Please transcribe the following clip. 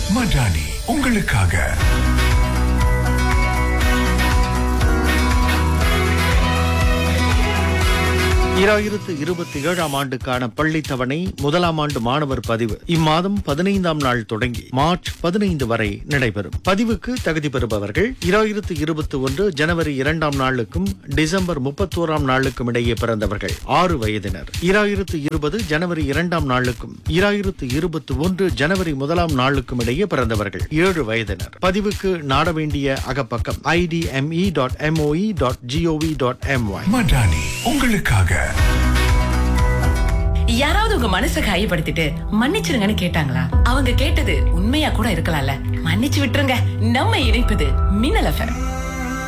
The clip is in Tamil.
மடானி உங்களுக்காக இராயிரத்து இருபத்தி ஏழாம் ஆண்டுக்கான பள்ளி தவணை முதலாம் ஆண்டு மாணவர் பதிவு இம்மாதம் பதினைந்தாம் நாள் தொடங்கி மார்ச் பதினைந்து வரை நடைபெறும் பதிவுக்கு தகுதி பெறுபவர்கள் இராயிரத்து இருபத்தி ஒன்று ஜனவரி இரண்டாம் நாளுக்கும் டிசம்பர் முப்பத்தோராம் நாளுக்கும் இடையே பிறந்தவர்கள் ஆறு வயதினர் இராயிரத்து இருபது ஜனவரி இரண்டாம் நாளுக்கும் இராயிரத்து இருபத்தி ஒன்று ஜனவரி முதலாம் நாளுக்கும் இடையே பிறந்தவர்கள் ஏழு வயதினர் பதிவுக்கு நாட வேண்டிய அகப்பக்கம் IDME dot MOE dot GOV dot MY மடானி உங்களுக்காக யாராவது உங்க மனசை காயப்படுத்திட்டு மன்னிச்சிருங்கன்னு கேட்டாங்களா அவங்க கேட்டது உண்மையா கூட இருக்கலாம்ல மன்னிச்சு விட்டுருங்க நம்ம இணைப்பது மின்னல் எஃப்எம்